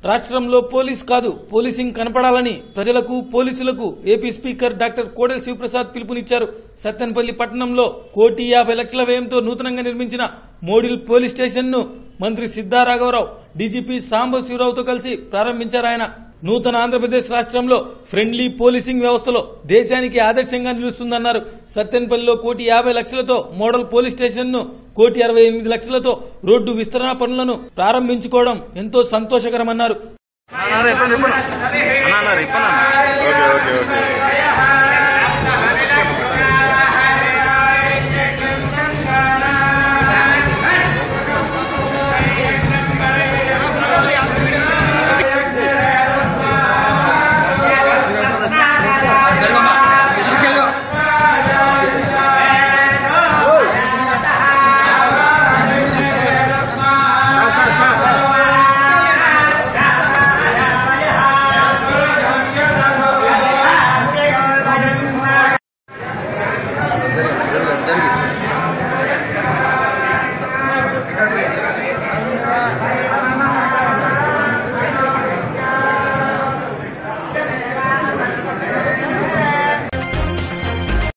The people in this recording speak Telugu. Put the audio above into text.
రాష్ట్రంలో పోలీస్ కాదు పోలీసింగ్ కనపడాలని ప్రజలకు పోలీసులకు AP speaker doctor Kodela Sivaprasad పిలుపునిచ్చారు సత్తెనపల్లి పట్టణంలో కోటి యాభై లక్షల వ్యయంతో నూతనంగా నిర్మించిన మోడిల్ పోలీస్ స్టేషన్ ను మంత్రి సిద్ధారాఘవరావు డీజీపీ సాంబ శివరావుతో కలిసి ప్రారంభించారు ఆయన నూతన ఆంధ్రప్రదేశ్ రాష్ట్రంలో ఫ్రెండ్లీ పోలీసింగ్ వ్యవస్థలో దేశానికి ఆదర్శంగా నిలుస్తుందన్నారు సత్తెనపల్లిలో కోటి యాభై లక్షలతో మోడల్ పోలీస్ స్టేషన్ ను కోటి అరవై ఎనిమిది లక్షలతో రోడ్డు విస్తరణ పనులను ప్రారంభించుకోవడం ఎంతో సంతోషకరమన్నారు అన్నారు ఎప్పుడు ఎప్పుడు అన్నారు ఎప్పుడు ఓకే ఓకే ఓకే